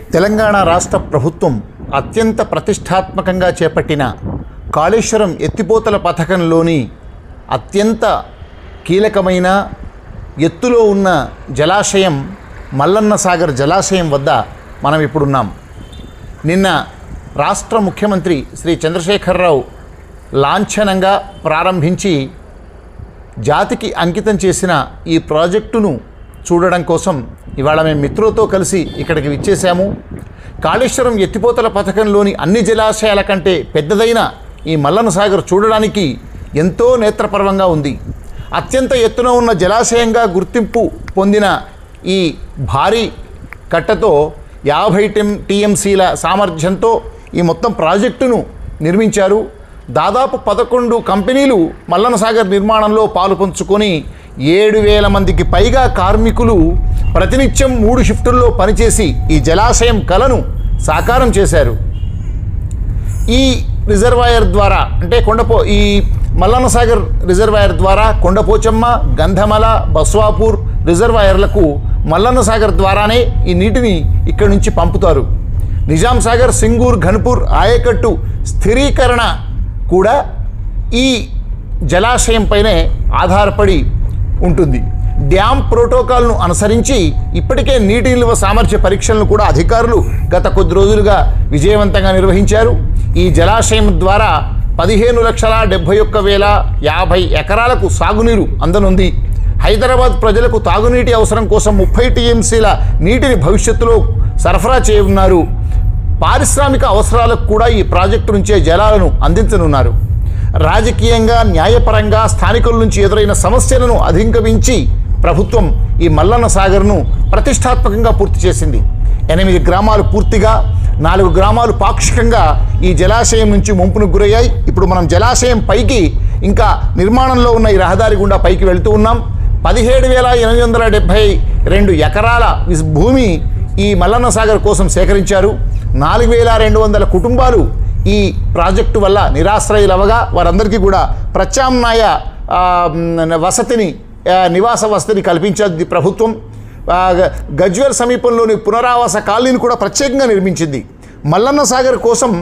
తెలంగాణ రాష్ట్ర ప్రభుత్వం అత్యంత ప్రతిష్టాత్మకంగా చేపట్టిన కాళేశ్వరం ఎత్తిపోతల పథకంలోని అత్యంత కీలకమైన ఎత్తులో ఉన్న జలాశయం మల్లన్న సాగర్ జలాశయం వద్ద మనం ఇప్పుడున్నాం నిన్న రాష్ట్ర ముఖ్యమంత్రి శ్రీ చంద్రశేఖరరావు లాంఛనంగా ప్రారంభించి జాతికి అంకితం చేసిన ఈ ప్రాజెక్టును చూడడం కోసం ఇవాళ మేము మిత్రులతో కలిసి ఇక్కడికి విచ్చేసాము కాళేశ్వరం ఎత్తిపోతల పథకంలోని అన్ని జలాశయాల కంటే పెద్దదైన ఈ మల్లన సాగర్ చూడడానికి ఎంతో నేత్రపర్వంగా ఉంది అత్యంత ఎత్తున ఉన్న జలాశయంగా గుర్తింపు పొందిన ఈ భారీ కట్టతో యాభై టిఎం టీఎంసీల సామర్థ్యంతో ఈ మొత్తం ప్రాజెక్టును నిర్మించారు దాదాపు పదకొండు కంపెనీలు మల్లన సాగర్ నిర్మాణంలో పాలు పంచుకొని ఏడు వేల మందికి పైగా కార్మికులు ప్రతినిత్యం మూడు షిఫ్టుల్లో పనిచేసి ఈ జలాశయం కలను సాకారం చేశారు ఈ రిజర్వాయర్ ద్వారా అంటే కొండపో ఈ మల్లన్న సాగర్ రిజర్వాయర్ ద్వారా కొండపోచమ్మ గంధమల బస్వాపూర్ రిజర్వాయర్లకు మల్లన్న సాగర్ ద్వారానే ఈ నీటిని ఇక్కడి నుంచి పంపుతారు నిజాం సాగర్ సింగూర్ ఘన్పూర్ ఆయకట్టు స్థిరీకరణ కూడా ఈ జలాశయంపైనే ఆధారపడి ఉంటుంది డ్యామ్ ప్రోటోకాల్ను అనుసరించి ఇప్పటికే నీటి నిల్వ సామర్థ్య పరీక్షలను కూడా అధికారులు గత కొద్ది రోజులుగా విజయవంతంగా నిర్వహించారు ఈ జలాశయం ద్వారా పదిహేను లక్షల డెబ్భై ఒక్క వేల యాభై ఎకరాలకు సాగునీరు అందనుంది హైదరాబాద్ ప్రజలకు తాగునీటి అవసరం కోసం ముప్పై టీఎంసీల నీటిని భవిష్యత్తులో సరఫరా చేయనున్నారు పారిశ్రామిక అవసరాలకు కూడా ఈ ప్రాజెక్టు నుంచే జలాలను అందించనున్నారు రాజకీయంగా న్యాయపరంగా స్థానికుల నుంచి ఎదురైన సమస్యలను అధిగమించి ప్రభుత్వం ఈ మల్లన్న సాగర్ను ప్రతిష్టాత్మకంగా పూర్తి చేసింది ఎనిమిది గ్రామాలు పూర్తిగా నాలుగు గ్రామాలు పాక్షికంగా ఈ జలాశయం నుంచి ముంపును గురయ్యాయి ఇప్పుడు మనం జలాశయం పైకి ఇంకా నిర్మాణంలో ఉన్న ఈ రహదారి గుండా పైకి వెళ్తూ ఉన్నాం పదిహేడు వేల ఎనిమిది వందల డెబ్భై రెండు ఎకరాల విస్- భూమి ఈ మల్లన్న సాగర్ కోసం సేకరించారు నాలుగు వేల రెండు వందల కుటుంబాలు ఈ ప్రాజెక్టు వల్ల నిరాశ్రయులవగా వారందరికీ కూడా ప్రత్యామ్నాయ ఆ, మ్, వసతిని ఆ, నివాస వసతిని కల్పించేది ప్రభుత్వం ఆ, గ- గజ్వేల్ సమీపంలోని పునరావాస కాలనీని కూడా ప్రత్యేకంగా నిర్మించింది మల్లన్న సాగర్ కోసం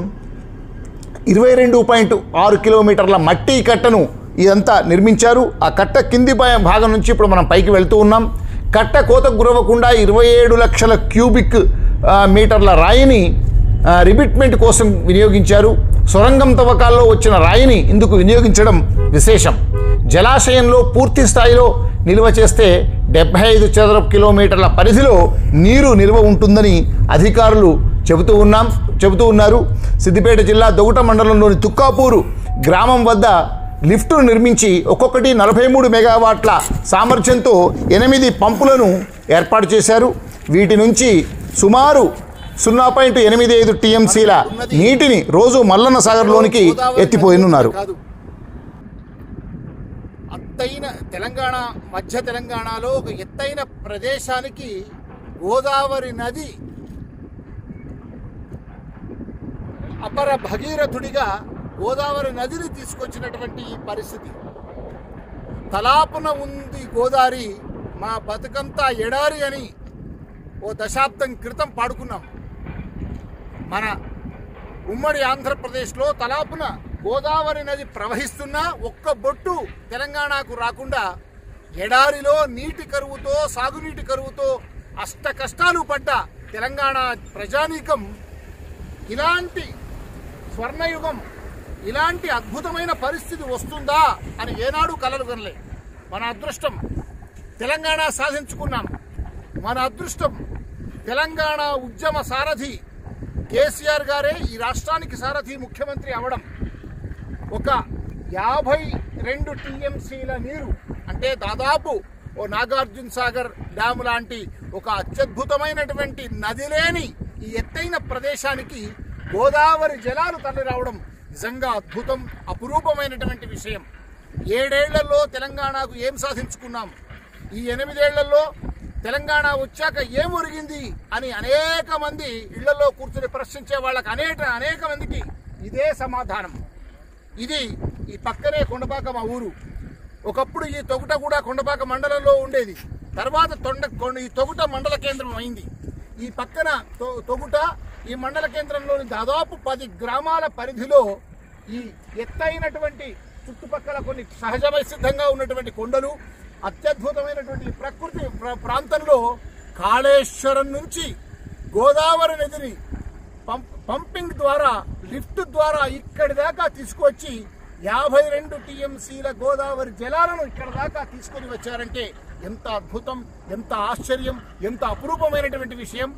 ఇరవై రెండు పాయింట్ ఆరు కిలోమీటర్ల మట్టి కట్టను ఇదంతా నిర్మించారు ఆ కట్ట కింది భా- భాగం నుంచి ఇప్పుడు మనం పైకి వెళ్తూ ఉన్నాం కట్ట కోతకు గురవ్వకుండా ఇరవై ఏడు లక్షల క్యూబిక్ ఆ, మీటర్ల రాయిని ఆ, రిబిట్మెంట్ కోసం వినియోగించారు సొరంగం తవ్వకాల్లో వచ్చిన రాయిని ఇందుకు వినియోగించడం విశేషం జలాశయంలో పూర్తి స్థాయిలో నిల్వ చేస్తే డెబ్బై ఐదు చదరపు కిలోమీటర్ల పరిధిలో నీరు నిల్వ ఉంటుందని అధికారులు చెబుతూ ఉన్నాం చెబుతూ ఉన్నారు సిద్దిపేట జిల్లా దొగుట మండలంలోని తుక్కాపూరు గ్రామం వద్ద లిఫ్టును నిర్మించి ఒక్కొక్కటి నలభై మూడు మెగావాట్ల సామర్థ్యంతో ఎనిమిది పంపులను ఏర్పాటు చేశారు వీటి నుంచి సుమారు సున్నా పాయింట్ ఎనిమిది ఐదు టీఎంసీల నీటిని రోజు మల్లన్న సాగర్లోనికి ఎత్తిపోయినున్నారు కాదు అత్తైన తెలంగాణ మధ్య తెలంగాణలో ఒక ఎత్తైన ప్రదేశానికి గోదావరి నది అపర భగీరథుడిగా గోదావరి నదిని తీసుకొచ్చినటువంటి ఈ పరిస్థితి తలాపున ఉంది గోదావరి మా బతుకంతా ఎడారి అని ఓ దశాబ్దం క్రితం పాడుకున్నాం మన ఉమ్మడి ఆంధ్రప్రదేశ్లో తలాపున గోదావరి నది ప్రవహిస్తున్నా ఒక్క బొట్టు తెలంగాణకు రాకుండా ఎడారిలో నీటి కరువుతో సాగునీటి కరువుతో అష్ట కష్టాలు పడ్డ తెలంగాణ ప్రజానీకం ఇలాంటి స్వర్ణయుగం ఇలాంటి అద్భుతమైన పరిస్థితి వస్తుందా అని ఏనాడు కలలు కనలే మన అదృష్టం తెలంగాణ సాధించుకున్నాం మన అదృష్టం తెలంగాణ ఉద్యమ సారథి కేసీఆర్ గారే ఈ రాష్ట్రానికి సారథి ముఖ్యమంత్రి అవడం ఒక యాభై రెండు టీఎంసీల నీరు అంటే దాదాపు ఓ నాగార్జున సాగర్ డ్యామ్ లాంటి ఒక అత్యద్భుతమైనటువంటి నది లేని ఈ ఎత్తైన ప్రదేశానికి గోదావరి జలాలు తరలి రావడం నిజంగా అద్భుతం అపురూపమైనటువంటి విషయం ఏడేళ్లలో తెలంగాణకు ఏం సాధించుకున్నాం ఈ ఎనిమిదేళ్లలో తెలంగాణ వచ్చాక ఏం ఒరిగింది అని అనేక మంది ఇళ్లలో కూర్చుని ప్రశ్నించే వాళ్ళకి అనేక అనేక మందికి ఇదే సమాధానం ఇది ఈ పక్కనే కొండపాక మా ఊరు ఒకప్పుడు ఈ తొగుట కూడా కొండపాక మండలంలో ఉండేది తర్వాత తొండ కొండ ఈ తొగుట మండల కేంద్రం అయింది ఈ పక్కన తొ- తొగుట ఈ మండల కేంద్రంలోని దాదాపు పది గ్రామాల పరిధిలో ఈ ఎత్తైనటువంటి చుట్టుపక్కల కొన్ని సహజమై సిద్ధంగా ఉన్నటువంటి కొండలు అత్యద్భుతమైనటువంటి ఈ ప్రకృతి ప్ర- ప్రాంతంలో కాళేశ్వరం నుంచి గోదావరి నదిని పంప్ పంపింగ్ ద్వారా లిఫ్ట్ ద్వారా ఇక్కడి దాకా తీసుకువచ్చి యాభై రెండు టీఎంసీల గోదావరి జలాలను ఇక్కడ దాకా తీసుకొని వచ్చారంటే ఎంత అద్భుతం ఎంత ఆశ్చర్యం ఎంత అపురూపమైనటువంటి విషయం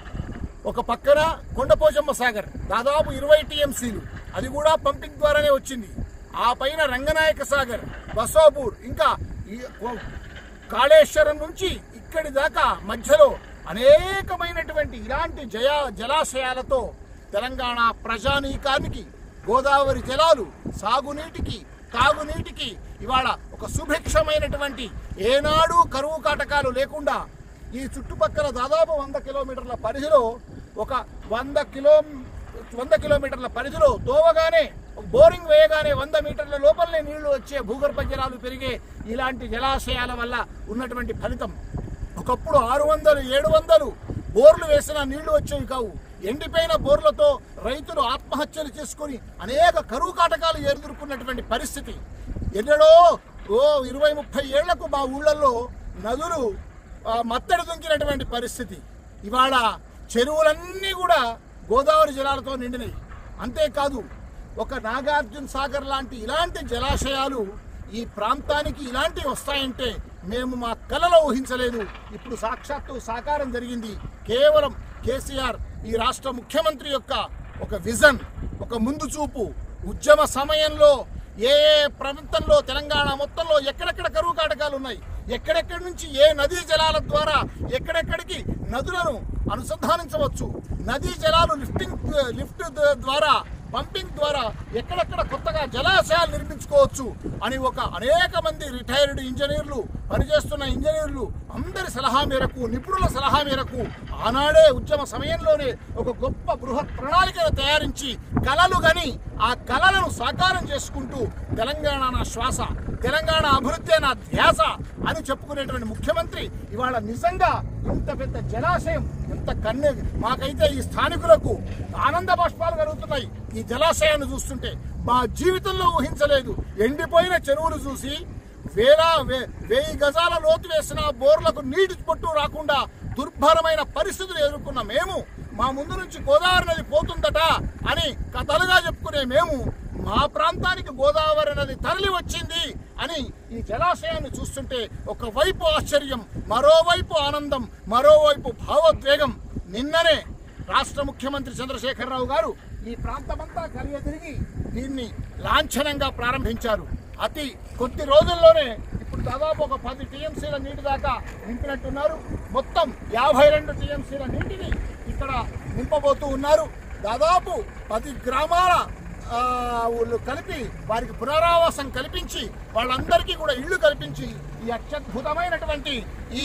ఒక పక్కన కొండపోచమ్మ సాగర్ దాదాపు ఇరవై టీఎంసీలు అది కూడా పంపింగ్ ద్వారానే వచ్చింది ఆ పైన రంగనాయక సాగర్ బసాపూర్ ఇంకా ఈ కో- కాళేశ్వరం నుంచి ఇక్కడి దాకా మధ్యలో అనేకమైనటువంటి ఇలాంటి జయా జలాశయాలతో తెలంగాణ ప్రజానీకానికి గోదావరి జలాలు సాగునీటికి తాగునీటికి ఇవాళ ఒక సుభిక్షమైనటువంటి ఏనాడు కరువు కాటకాలు లేకుండా ఈ చుట్టుపక్కల దాదాపు వంద కిలోమీటర్ల పరిధిలో ఒక వంద కిలో వంద కిలోమీటర్ల పరిధిలో తోవగానే ఒక బోరింగ్ వేయగానే వంద మీటర్ల లోపలనే నీళ్లు వచ్చే భూగర్భ జలాలు పెరిగే ఇలాంటి జలాశయాల వల్ల ఉన్నటువంటి ఫలితం ఒకప్పుడు ఆరు వందలు ఏడు వందలు బోర్లు వేసినా నీళ్లు వచ్చేవి కావు ఎండిపోయిన బోర్లతో రైతులు ఆత్మహత్యలు చేసుకుని అనేక కరువు కాటకాలు ఎదుర్కొన్నటువంటి పరిస్థితి ఎన్నడో ఓ ఇరవై ముప్పై ఏళ్లకు మా ఊళ్ళల్లో నదులు ఆ, మత్తడి దుంకినటువంటి పరిస్థితి ఇవాళ చెరువులన్నీ కూడా గోదావరి జలాలతో నిండినాయి అంతేకాదు ఒక నాగార్జున సాగర్ లాంటి ఇలాంటి జలాశయాలు ఈ ప్రాంతానికి ఇలాంటివి వస్తాయంటే మేము మా కలలో ఊహించలేదు ఇప్పుడు సాక్షాత్తు సాకారం జరిగింది కేవలం కేసీఆర్ ఈ రాష్ట్ర ముఖ్యమంత్రి యొక్క ఒక విజన్ ఒక ముందు చూపు ఉద్యమ సమయంలో ఏ ఏ ప్రాంతంలో తెలంగాణ మొత్తంలో ఎక్కడెక్కడ కరువు కాటకాలు ఉన్నాయి ఎక్కడెక్కడి నుంచి ఏ నదీ జలాల ద్వారా ఎక్కడెక్కడికి నదులను అనుసంధానించవచ్చు నదీ జలాలు లిఫ్టింగ్ లిఫ్ట్ ద్వారా పంపింగ్ ద్వారా ఎక్కడెక్కడ కొత్తగా జలాశయాలు నిర్మించుకోవచ్చు అని ఒక అనేక మంది రిటైర్డ్ ఇంజనీర్లు పనిచేస్తున్న ఇంజనీర్లు అందరి సలహా మేరకు నిపుణుల సలహా మేరకు ఆనాడే ఉద్యమ సమయంలోనే ఒక గొప్ప బృహత్ ప్రణాళికను తయారించి కలలు గని ఆ కలలను సాకారం చేసుకుంటూ తెలంగాణ నా శ్వాస తెలంగాణ అభివృద్ధి నా ధ్యాస అని చెప్పుకునేటువంటి ముఖ్యమంత్రి ఇవాళ నిజంగా ఇంత పెద్ద జలాశయం ఎంత కన్నే మాకైతే ఈ స్థానికులకు ఆనంద బాష్పాలు కలుగుతున్నాయి ఈ జలాశయాన్ని చూస్తుంటే మా జీవితంలో ఊహించలేదు ఎండిపోయిన చెరువులు చూసి వేల వే- వెయ్యి గజాల లోతు వేసిన బోర్లకు నీటి పొట్టు రాకుండా దుర్భరమైన పరిస్థితులు ఎదుర్కొన్న మేము మా ముందు నుంచి గోదావరి నది పోతుందట అని కథలుగా చెప్పుకునే మేము మా ప్రాంతానికి గోదావరి నది తరలి వచ్చింది అని ఈ జలాశయాన్ని చూస్తుంటే ఒకవైపు ఆశ్చర్యం మరోవైపు ఆనందం మరోవైపు భావోద్వేగం నిన్ననే రాష్ట్ర ముఖ్యమంత్రి చంద్రశేఖరరావు గారు ఈ ప్రాంతమంతా కలియతిరిగి దీన్ని లాంఛనంగా ప్రారంభించారు అతి కొద్ది రోజుల్లోనే ఇప్పుడు దాదాపు ఒక పది టీఎంసీల నీటి దాకా నింపినట్టున్నారు మొత్తం యాభై రెండు టీఎంసీల నీటిని ఇక్కడ నింపబోతూ ఉన్నారు దాదాపు పది గ్రామాల ఆ, వాళ్ళు కలిపి వారికి పునరావాసం కల్పించి వాళ్ళందరికీ కూడా ఇళ్ళు కల్పించి ఈ అత్యద్భుతమైనటువంటి ఈ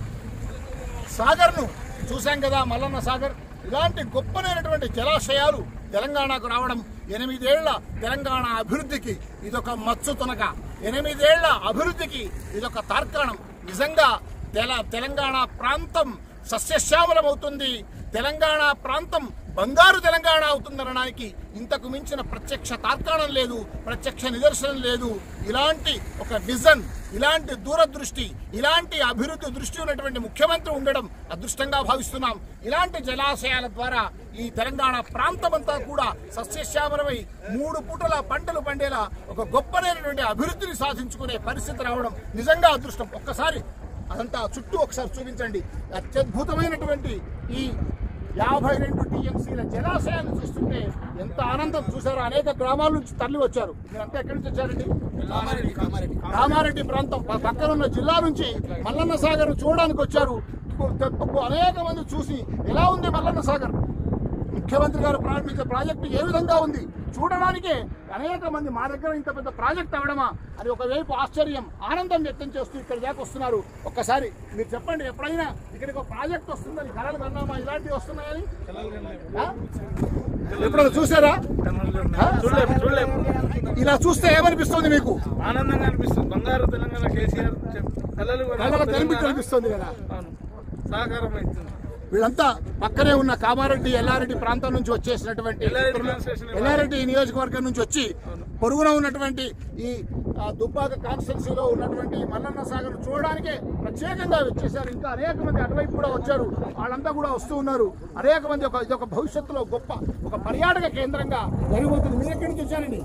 సాగర్ను చూశాం కదా మల్లన్న సాగర్ ఇలాంటి గొప్పనైనటువంటి జలాశయాలు తెలంగాణకు రావడం ఎనిమిదేళ్ల తెలంగాణ అభివృద్ధికి ఇదొక మచ్చు తునక ఎనిమిదేళ్ల అభివృద్ధికి ఇదొక తార్కాణం నిజంగా తెల తెలంగాణ ప్రాంతం సస్యశ్యామలమవుతుంది తెలంగాణ ప్రాంతం బంగారు తెలంగాణ అవుతుందనడానికి ఇంతకు మించిన ప్రత్యక్ష తార్కాణం లేదు ప్రత్యక్ష నిదర్శనం లేదు ఇలాంటి ఒక విజన్ ఇలాంటి దూరదృష్టి ఇలాంటి అభివృద్ధి దృష్టి ఉన్నటువంటి ముఖ్యమంత్రి ఉండడం అదృష్టంగా భావిస్తున్నాం ఇలాంటి జలాశయాల ద్వారా ఈ తెలంగాణ ప్రాంతమంతా కూడా సస్యశ్యామలమై మూడు పూటల పంటలు పండేలా ఒక గొప్పనైనటువంటి అభివృద్ధిని సాధించుకునే పరిస్థితి రావడం నిజంగా అదృష్టం ఒక్కసారి అదంతా చుట్టూ ఒకసారి చూపించండి అత్యద్భుతమైనటువంటి ఈ యాభై రెండు టీఎంసీల జలాశయాన్ని చూస్తుంటే ఎంత ఆనందం చూసారో అనేక గ్రామాల నుంచి తరలి వచ్చారు మీరంతా ఎక్కడి నుంచి వచ్చారండి కామారెడ్డి ప్రాంతం ప- పక్కన ఉన్న జిల్లా నుంచి మల్లన్న సాగర్ చూడడానికి వచ్చారు అనేక మంది చూసి ఎలా ఉంది మల్లన్న సాగర్ ముఖ్యమంత్రి గారు ప్రారంభించే ప్రాజెక్టు ఏ విధంగా ఉంది చూడడానికే అనేక మంది మా దగ్గర ఇంత పెద్ద ప్రాజెక్ట్ అవడమా అది ఒకవైపు ఆశ్చర్యం ఆనందం వ్యక్తం చేస్తూ ఇక్కడ దాకా వస్తున్నారు ఒక్కసారి మీరు చెప్పండి ఎప్పుడైనా ఇక్కడికి ఒక ప్రాజెక్ట్ వస్తుందని కలలు కన్నామా ఇలాంటివి వస్తున్నాయని ఆ? ఎప్పుడైనా చూసారా ఆ? చూడలేము చూడలేము ఇలా చూస్తే ఏమనిపిస్తుంది మీకు ఆనందంగా అనిపిస్తుంది బంగారు తెలంగాణ కేసీఆర్ చెప్- కలలు కూడా కళ్ళలో కనిపి తెలంగాణ- కనిపిస్తుంది కదా అవును సహకారం అవుతుంది వీళ్ళంతా పక్కనే ఉన్న కామారెడ్డి ఎల్లారెడ్డి ప్రాంతం నుంచి వచ్చేసినటువంటి ఎల్లారెడ్డి కాన్స్టిట్యూషన్ ఎల్లారెడ్డి నియోజకవర్గం నుంచి వచ్చి పొరుగున ఉన్నటువంటి ఈ ఆ, దుబ్బాక కాన్స్టిట్యున్సీలో ఉన్నటువంటి ఈ మల్లన్న సాగర్ చూడడానికే ప్రత్యేకంగా వచ్చేసారు ఇంకా అనేక మంది అటువైపు కూడా వచ్చారు వాళ్ళంతా కూడా వస్తూ ఉన్నారు అనేక మంది ఒక ఇది ఒక భవిష్యత్తులో గొప్ప ఒక పర్యాటక కేంద్రంగా జరిగిపోతుంది మీరు ఎక్కడి నుంచి వచ్చారండి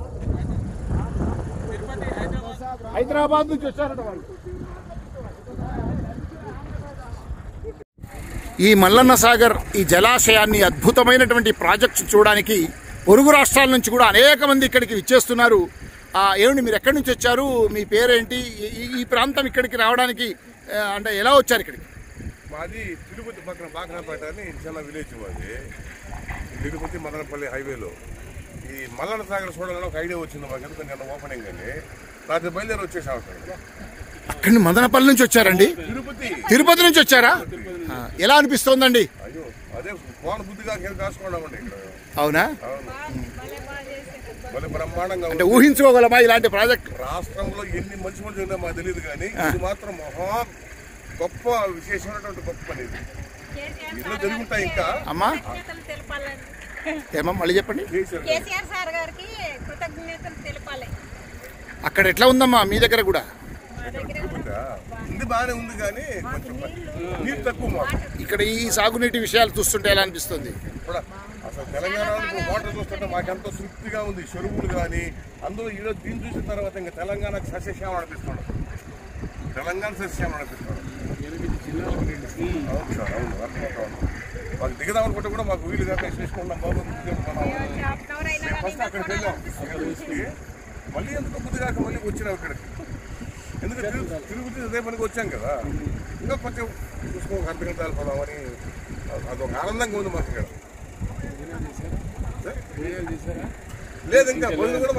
హైదరాబాద్ నుంచి వచ్చారట వాళ్ళు ఈ మల్లన్న సాగర్ ఈ జలాశయాన్ని అద్భుతమైనటువంటి ప్రాజెక్ట్స్ చూడడానికి పొరుగు రాష్ట్రాల నుంచి కూడా అనేక మంది ఇక్కడికి విచ్చేస్తున్నారు ఆ, ఏమండి మీరు ఎక్కడి నుంచి వచ్చారు మీ పేరేంటి ఈ- ఈ- ఈ ప్రాంతం ఇక్కడికి రావడానికి ఆ, అంటే ఎలా వచ్చారు ఇక్కడికి మాది తిరుపతి పక్కన బాగ్నాపేట అని చిన్న విలేజ్ మాది తిరుపతి మదనపల్లి హైవేలో ఈ మల్లన్న సాగర్ చూడాలని ఒక ఐడియా వచ్చింది మాకు ఎందుకంటే నిన్న ఓపెనింగ్ అని రాత్రి బయలుదేరి వచ్చేసాం అక్కడ అక్కడి మదనపల్లి నుంచి వచ్చారండి తిరుపతి తిరుపతి నుంచి వచ్చారా ఆ, ఎలా అనిపిస్తోందండి అయ్యో అదే కోన బుద్ధిగా కింద కాసుకున్నామండి ఇక్కడ అవునా అవును భలే బ్రహ్మాండంగా అంటే ఉంది ఊహించుకోగలమా ఇలాంటి ప్రాజెక్ట్ రాష్ట్రంలో ఎన్ని మంచి మంచి ఉన్నాయో మాకు తెలియదు కానీ ఇది మాత్రం మహా గొప్ప విశేషమైనటువంటి గొప్ప పని ఇది ఎన్నో జరుగుతాయి ఇంకా అమ్మా కృతజ్ఞతలు తెలపాలండి ఏమో మళ్ళీ చెప్పండి చేశారు కేసీఆర్ సార్ గారికి కృతజ్ఞతలు తెలపాలి అక్కడ ఎట్లా ఉందమ్మా మీ దగ్గర కూడా మా దగ్గర తిరుపతి ఉంది బాగానే ఉంది కానీ కొంచెం నీరు తక్కువ మాకు ఇక్కడ ఈ సాగునీటి విషయాలు చూస్తుంటే ఎలా అనిపిస్తుంది కూడా అసలు తెలంగాణలో వాటర్ చూస్తుంటే మాకెంతో తృప్తిగా ఉంది చెరువులు కానీ అందులో ఈరోజు దీన్ని చూసిన తర్వాత ఇంకా తెలంగాణకు సస్యశ్యామం అనిపిస్తున్నాడు తెలంగాణ సస్యశ్యామం అనిపిస్తున్నాడు అవును సార్ అవును అర్థమవుతా ఉంది. మాకు దిగదాం అనుకుంటే కూడా మాకు వీలు కాక చేసుకుంటాం బాబు హాఫ్ అవర్ అయినా కానీ ఫస్ట్ అక్కడికి వెళ్ళాం అక్కడ చూసి మళ్ళీ ఎందుకు బుద్ధి కాక మళ్ళీ వచ్చినాం ఇక్కడికి ఎందుకంటే తిరుగు- తిరుగుతుంది అదే పనికి వచ్చాం కదా ఇంకా కొంచెం చూసుకో ఒక అర్ధ గంటలు పోదామని అదొక ఆనందంగా ఉంది మాకు ఇక్కడ లేదు ఇంకా భోజనం కూడా